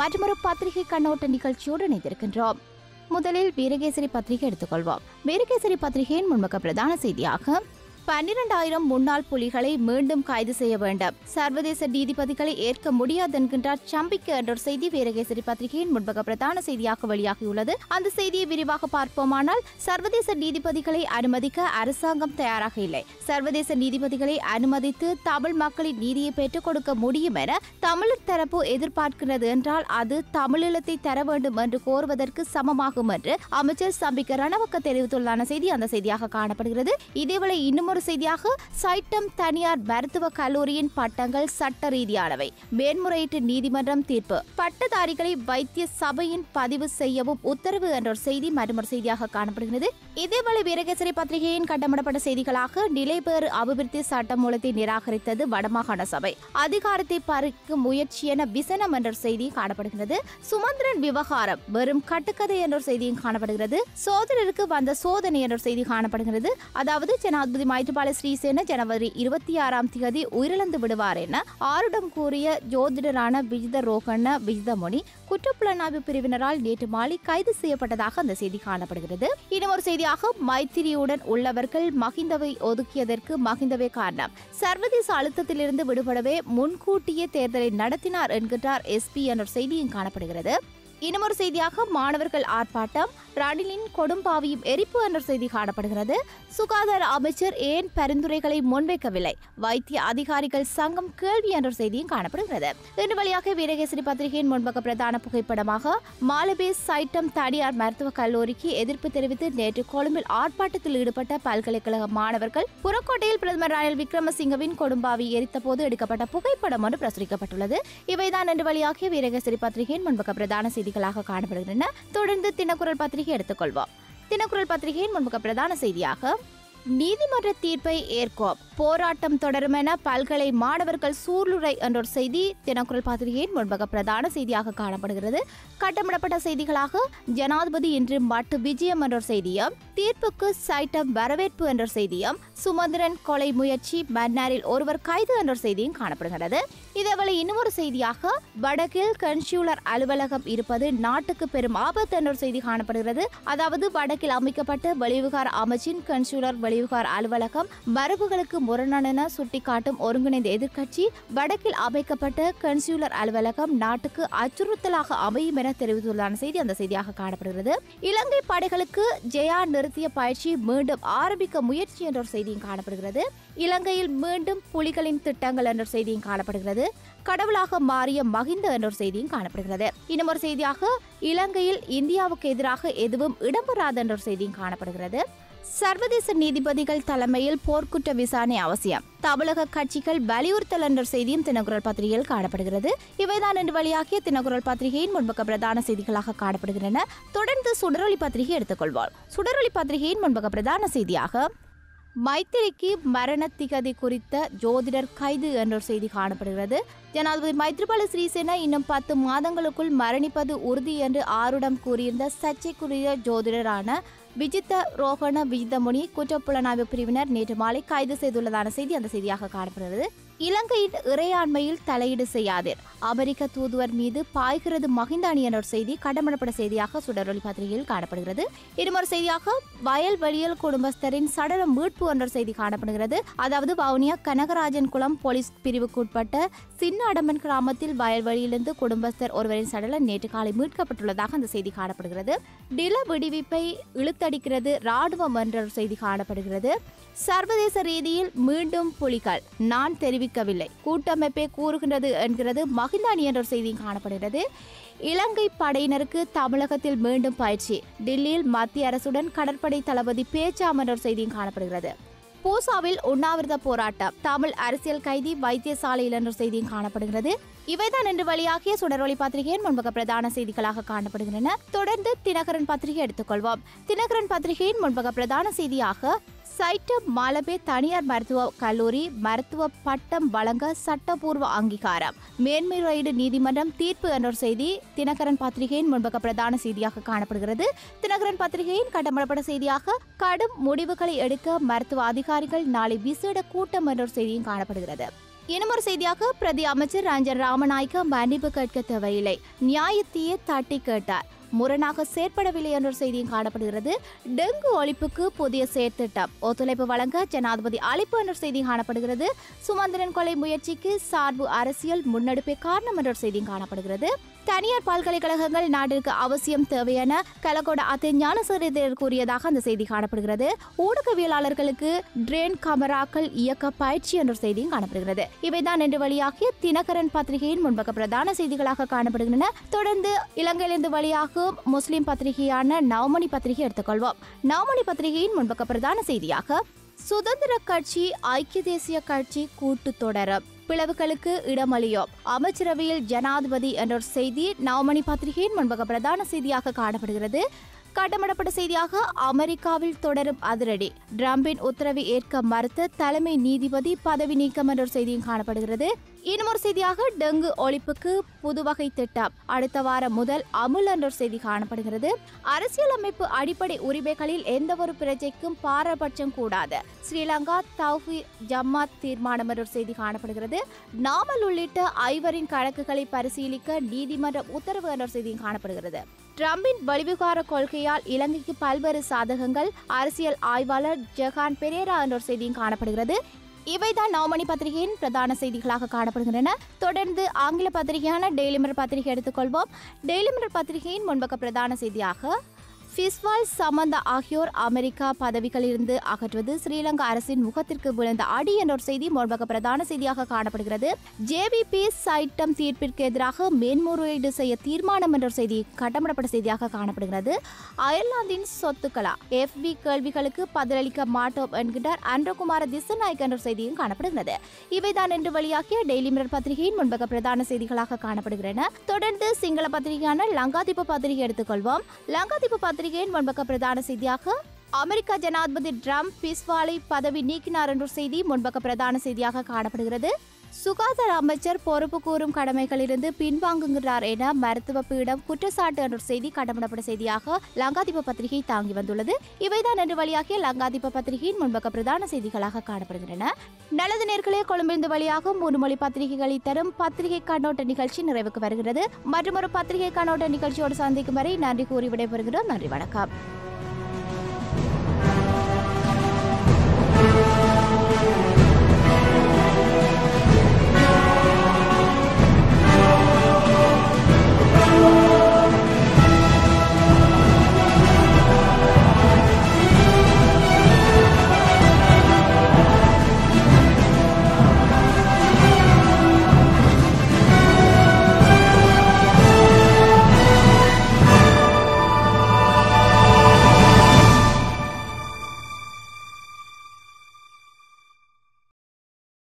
மற்றொரு பத்திரிகை கண்ணோட்ட நிகழ்ச்சியோடு இணைந்திருக்கின்றோம் முதலில் வீரகேசரி பத்திரிகை எடுத்துக்கொள்வோம் வீரகேசரி பத்திரிகையின் முன்முக பிரதான செய்தியாக பன்னிரண்டாயிரம் முன்னாள் புலிகளை மீண்டும் கைது செய்ய வேண்டும் சர்வதேச நீதிபதிகளை ஏற்க முடியாது என்கின்றார் சம்பிக்க என்ற ஒரு செய்தி வீரகேசரி பத்திரிகையின் முன்பக பிரதான செய்தியாக வெளியாகியுள்ளது அந்த செய்தியை விரிவாக பார்ப்போமானால் சர்வதேச நீதிபதிகளை அனுமதிக்க அரசாங்கம் தயாராக இல்லை சர்வதேச நீதிபதிகளை அனுமதித்து தமிழ் மக்களின் நீதியை பெற்றுக் கொடுக்க முடியும் என தமிழர் தரப்பு எதிர்பார்க்கிறது என்றால் அது தமிழீழத்தை தர வேண்டும் என்று கோருவதற்கு சமமாகும் என்று அமைச்சர் சம்பிக்க ரணவக்க தெரிவித்துள்ளான செய்தி அந்த செய்தியாக காணப்படுகிறது இதேவேளை இன்னும் ஒரு செய்தியாக சைட்டம் தனியார் மருத்துவ கல்லூரியின் பட்டங்கள் சட்ட ரீதியானவை மேன்முறையீட்டு நீதிமன்றம் தீர்ப்பு பட்டதாரிகளை வைத்திய சபையின் பதிவு செய்யவும் உத்தரவு என்ற ஒரு செய்தி மற்றொரு செய்தியாக காணப்படுகிறது இதேவேளை வீரகேசரி பத்திரிகையின் கட்டமிடப்பட்ட செய்திகளாக நிலைபேறு அபிவிருத்தி சட்டமூலத்தை நிராகரித்தது வடமாகாண சபை அதிகாரத்தை பறிக்கும் முயற்சி என விசனம் என்ற ஒரு செய்தி காணப்படுகிறது சுமந்திரன் விவகாரம் வெறும் கட்டுக்கதை என்ற ஒரு செய்தியும் காணப்படுகிறது சோதரருக்கு வந்த சோதனை என்ற ஒரு செய்தி காணப்படுகிறது அதாவது ஜனாதிபதி மைத்ரிபால ஸ்ரீசேன ஜனவரி இருபத்தி ஆறாம் தேதி உயிரிழந்து விடுவார் என ஆருடம் கூறிய ஜோதிடரான விஜித ரோகண்ண விஜிதமொழி குற்றப்புலனாய்வு பிரிவினரால் நேற்று மாலை கைது செய்யப்பட்டதாக அந்த செய்தி காணப்படுகிறது இன்னும் ஒரு செய்தியாக மைத்திரியுடன் உள்ளவர்கள் மகிந்தவை ஒதுக்கியதற்கு மகிந்தவே காரணம் சர்வதேச அழுத்தத்திலிருந்து விடுபடவே முன்கூட்டியே தேர்தலை நடத்தினார் என்கின்றார் எஸ்பி என்ற ஒரு செய்தியும் காணப்படுகிறது இன்னும் ஒரு செய்தியாக மாணவர்கள் ஆர்ப்பாட்டம் ரணிலின் கொடும்பாவியும் எரிப்பு என்ற செய்தி காணப்படுகிறது சுகாதார அமைச்சர் ஏன் பரிந்துரைகளை முன்வைக்கவில்லை வைத்திய அதிகாரிகள் சங்கம் கேள்வி என்ற செய்தியும் காணப்படுகிறது இன்று வழியாக வீரகேசரி பத்திரிகையின் முன்பக்க பிரதான புகைப்படமாக மாலபே சைட்டம் தனியார் மருத்துவக் கல்லூரிக்கு எதிர்ப்பு தெரிவித்து நேற்று கொழும்பில் ஆர்ப்பாட்டத்தில் ஈடுபட்ட பல்கலைக்கழக மாணவர்கள் புறக்கோட்டையில் பிரதமர் ரணில் விக்ரமசிங்கவின் கொடும்பாவி எரித்த போது எடுக்கப்பட்ட புகைப்படம் ஒன்று பிரசுரிக்கப்பட்டுள்ளது இவைதான் இன்று வழியாகிய வீரகேசரி பத்திரிகையின் முன்பக்க பிரதான செய்திகளாக காணப்படுகின்றன தொடர்ந்து தினக்குரல் பத்திரிகை எடுத்துக்கொள்வோம் தினக்குரல் பத்திரிகையின் முன்பக்க பிரதான செய்தியாக நீதிமன்ற தீர்ப்பை ஏற்கோம் போராட்டம் தொடரும் என பல்கலை மாணவர்கள் சூர்லுரை என்ற ஒரு செய்தி தினக்குரல் பத்திரிகையின் முன்பக பிரதான செய்தியாக காணப்படுகிறது கட்டமிடப்பட்ட செய்திகளாக ஜனாதிபதி இன்று மட்டு விஜயம் என்ற ஒரு செய்தியும் தீர்ப்புக்கு சைட்டம் வரவேற்பு என்ற ஒரு செய்தியும் சுமந்திரன் கொலை முயற்சி மன்னாரில் ஒருவர் கைது என்ற ஒரு செய்தியும் காணப்படுகிறது இதேவேளை இன்னும் ஒரு செய்தியாக வடக்கில் கன்சியூலர் அலுவலகம் இருப்பது நாட்டுக்கு பெரும் ஆபத்து என்ற ஒரு செய்தி காணப்படுகிறது அதாவது வடக்கில் அமைக்கப்பட்ட வெளிவிகார அமைச்சின் கன்சியூலர் வெளிவிகார அலுவலகம் மரபுகளுக்கு முரணான சுட்டிக்காட்டும் ஒருங்கிணைந்த எதிர்க்கட்சி வடக்கில் அமைக்கப்பட்ட கன்சியூலர் அலுவலகம் நாட்டுக்கு அச்சுறுத்தலாக அமையும் என தெரிவித்துள்ளான செய்தி அந்த செய்தியாக காணப்படுகிறது இலங்கை படைகளுக்கு ஜெயா நிறுத்திய பயிற்சி மீண்டும் ஆரம்பிக்க முயற்சி என்ற ஒரு செய்தியும் காணப்படுகிறது இலங்கையில் மீண்டும் புலிகளின் திட்டங்கள் என்ற ஒரு செய்தியும் காணப்படுகிறது கடவுளாக மாறிய மகிந்த என்ற ஒரு செய்தியும் காணப்படுகிறது இன்னும் ஒரு செய்தியாக இலங்கையில் இந்தியாவுக்கு எதிராக எதுவும் இடம்பெறாது என்ற ஒரு செய்தியும் காணப்படுகிறது சர்வதேச நீதிபதிகள் தலைமையில் போர்க்குற்ற விசாரணை அவசியம் தமிழக கட்சிகள் வலியுறுத்தல் என்ற செய்தியும் தினகுரல் பத்திரிகையில் காணப்படுகிறது இவைதான் இன்று வழியாகிய தினகுரல் பத்திரிகையின் முன்பக்க பிரதான செய்திகளாக காணப்படுகின்றன தொடர்ந்து சுடரொளி பத்திரிகை எடுத்துக்கொள்வோம் சுடரொளி பத்திரிகையின் முன்பக்க பிரதான செய்தியாக மைத்திரிக்கு மரண திகதி குறித்த ஜோதிடர் கைது என்ற ஒரு செய்தி காணப்படுகிறது ஜனாதிபதி மைத்ரிபால சிறிசேனா இன்னும் பத்து மாதங்களுக்குள் மரணிப்பது உறுதி என்று ஆருடம் கூறியிருந்த சர்ச்சைக்குரிய ஜோதிடரான விஜித்த ரோகண விஜிதமுனி குற்றப்புலனாய்வு பிரிவினர் நேற்று மாலை கைது செய்துள்ளதான செய்தி அந்த செய்தியாக காணப்படுகிறது இலங்கையின் இறையாண்மையில் தலையீடு செய்யாதீர் அமெரிக்க தூதுவர் மீது பாய்கிறது மகிந்த அணி என்ற ஒரு செய்தி கடமிடப்பட்ட செய்தியாக சுடரொலி பத்திரிகையில் காணப்படுகிறது இன்னொரு செய்தியாக வயல்வெளியில் குடும்பஸ்தரின் சடல மீட்பு என்ற ஒரு செய்தி காணப்படுகிறது அதாவது வவுனியா கனகராஜன் குளம் போலீஸ் பிரிவுக்குட்பட்ட சின்ன அடம்பன் கிராமத்தில் வயல்வெளியிலிருந்து குடும்பஸ்தர் ஒருவரின் சடலம் நேற்று காலை மீட்கப்பட்டுள்ளதாக அந்த செய்தி காணப்படுகிறது நில விடுவிப்பை இழுத்தடிக்கிறது ராணுவம் என்ற ஒரு செய்தி காணப்படுகிறது சர்வதேச ரீதியில் மீண்டும் புலிகள் நான் தெரிவிக்கவில்லை கூட்டமைப்பே கூறுகின்றது என்கிறது மகிந்தானி என்ற ஒரு செய்தியும் காணப்படுகிறது இலங்கை படையினருக்கு தமிழகத்தில் மீண்டும் பயிற்சி டில்லியில் மத்திய அரசுடன் கடற்படை தளபதி பேச்சாம் என்ற ஒரு செய்தியும் காணப்படுகிறது பூசாவில் உண்ணாவிரத போராட்டம் தமிழ் அரசியல் கைதி வைத்தியசாலையில் என்ற செய்தியும் காணப்படுகிறது இவைதான் இன்று வழியாகிய சுடரொளி பத்திரிகையின் முன்பக்க பிரதான செய்திகளாக காணப்படுகின்றன தொடர்ந்து தினகரன் பத்திரிகை எடுத்துக்கொள்வோம் தினகரன் பத்திரிகையின் முன்பக்க பிரதான செய்தியாக சைட்ட மாலபே தனியார் மருத்துவ கல்லூரி மருத்துவ பட்டம் வழங்க சட்டப்பூர்வ அங்கீகாரம் மேன்முறையீடு நீதிமன்றம் தீர்ப்பு என்ற ஒரு செய்தி தினகரன் பத்திரிகையின் முன்பக்க பிரதான செய்தியாக காணப்படுகிறது தினகரன் பத்திரிகையின் கட்டமிடப்பட்ட செய்தியாக கடும் முடிவுகளை எடுக்க மருத்துவ அதிகாரிகள் நாளை விசேட கூட்டம் என்ற ஒரு செய்தியும் காணப்படுகிறது இன்னமொரு செய்தியாக பிரதி அமைச்சர் ரஞ்சன் ராமநாயக்க மன்னிப்பு கேட்க தேவையில்லை நியாயத்தையே தட்டி கேட்டார் முரணாக செயற்படவில்லை என்ற செய்தியும் காணப்படுகிறது டெங்கு ஒழிப்புக்கு புதிய செயற்திட்டம் ஒத்துழைப்பு வழங்க ஜனாதிபதி அழைப்பு என்ற செய்தி காணப்படுகிறது சுமந்திரன் கொலை முயற்சிக்கு சார்பு அரசியல் முன்னெடுப்பே காரணம் என்ற செய்தியும் காணப்படுகிறது தனியார் பல்கலைக்கழகங்கள் நாட்டிற்கு அவசியம் தேவையான கலகோட அத்தை ஞானசரிதர் கூறியதாக அந்த செய்தி காணப்படுகிறது ஊடகவியலாளர்களுக்கு ட்ரேன் கமராக்கள் இயக்க பயிற்சி என்ற செய்தியும் காணப்படுகிறது இவைதான் இன்று வெளியாகிய தினகரன் பத்திரிகையின் முன்பக்க பிரதான செய்திகளாக காணப்படுகின்றன தொடர்ந்து இலங்கையிலிருந்து வெளியாகும் முஸ்லிம் பத்திரிகையான நவமணி பத்திரிகை எடுத்துக்கொள்வோம் நவமணி பத்திரிகையின் முன்பக்க பிரதான செய்தியாக சுதந்திர கட்சி ஐக்கிய தேசிய கட்சி கூட்டு தொடரும் பிளவுகளுக்கு இடமளியோம் அமைச்சரவையில் ஜனாதிபதி என்ற ஒரு செய்தி நவமணி பத்திரிகையின் முன்பக பிரதான செய்தியாக காணப்படுகிறது காட்டமிடப்பட்ட செய்தியாக அமெரிக்காவில் தொடரும் அதிரடி ட்ரம்பின் உத்தரவை ஏற்க மறுத்த தலைமை நீதிபதி பதவி நீக்கம் என்ற ஒரு செய்தியும் காணப்படுகிறது இன்னும் ஒரு செய்தியாக டெங்கு ஒழிப்புக்கு புதுவகை திட்டம் அடுத்த வாரம் முதல் அமுல் என்ற ஒரு செய்தி காணப்படுகிறது அரசியலமைப்பு அடிப்படை உரிமைகளில் எந்த ஒரு பிரஜைக்கும் பாரபட்சம் கூடாது ஸ்ரீலங்கா தௌஹி ஜமாத் தீர்மானம் என்ற ஒரு செய்தி காணப்படுகிறது நாமல் உள்ளிட்ட ஐவரின் கணக்குகளை பரிசீலிக்க நீதிமன்றம் உத்தரவு என்ற ஒரு செய்தியும் காணப்படுகிறது ட்ரம்பின் வெளிவிகார கொள்கையால் இலங்கைக்கு பல்வேறு சாதகங்கள் அரசியல் ஆய்வாளர் ஜெகான் பெரேரா என்ற ஒரு செய்தியும் காணப்படுகிறது இவைதான் நவமணி பத்திரிகையின் பிரதான செய்திகளாக காணப்படுகின்றன தொடர்ந்து ஆங்கில பத்திரிகையான டெய்லி மிரர் பத்திரிகை எடுத்துக்கொள்வோம் டெய்லி மிரர் பத்திரிகையின் முன்பக்க பிரதான செய்தியாக ஃபிஸ்வால் சமந்த ஆகியோர் அமெரிக்கா பதவிகளிலிருந்து அகற்றுவது ஸ்ரீலங்கா அரசின் முகத்திற்கு விழுந்த அடி என்ற ஒரு செய்தி முன்பக்க பிரதான செய்தியாக காணப்படுகிறது ஜேவிபி சைட்டம் தீர்ப்பிற்கு எதிராக மேன்முறையீடு செய்ய தீர்மானம் என்ற ஒரு செய்தி கட்டமிடப்பட்ட செய்தியாக காணப்படுகிறது அயர்லாந்தின் சொத்துக்களா எஃபி கேள்விகளுக்கு பதிலளிக்க மாட்டோம் என்கின்றார் அன்றகுமார திசநாயக் என்ற ஒரு செய்தியும் காணப்படுகிறது இவைதான் இன்று வெளியாகிய டெய்லி மிரர் பத்திரிகையின் முன்பக்க பிரதான செய்திகளாக காணப்படுகின்றன தொடர்ந்து சிங்கள பத்திரிகையான லங்காதீப பத்திரிகை எடுத்துக்கொள்வோம் லங்காதீப பத்திரிகையின் முன்பக்க பிரதான செய்தியாக அமெரிக்க ஜனாதிபதி ட்ரம்ப் பிஸ்வாலை பதவி நீக்கினார் என்ற செய்தி முன்பக்க பிரதான செய்தியாக காணப்படுகிறது சுகாதார அமைச்சர் பொறுப்பு கூறும் கடமைகளிலிருந்து பின்வாங்குகிறார் என மருத்துவ பீடம் குற்றச்சாட்டு என்ற செய்தி கடமிடப்பட்ட செய்தியாக லங்காதீப பத்திரிகை தாங்கி வந்துள்ளது இவைதான் இன்று வழியாகிய லங்காதீப பத்திரிகையின் முன்பக்க பிரதான செய்திகளாக காணப்படுகின்றன நல்லது நேர்களே கொழும்பிலிருந்து வழியாகும் மூணு மொழி பத்திரிகைகளை தரும் பத்திரிகை கண்ணோட்ட நிகழ்ச்சி நிறைவுக்கு வருகிறது மற்றும் ஒரு பத்திரிகை கண்ணோட்ட நிகழ்ச்சியோடு சந்திக்கும் வரை நன்றி கூறி விடைபெறுகிறோம் நன்றி வணக்கம்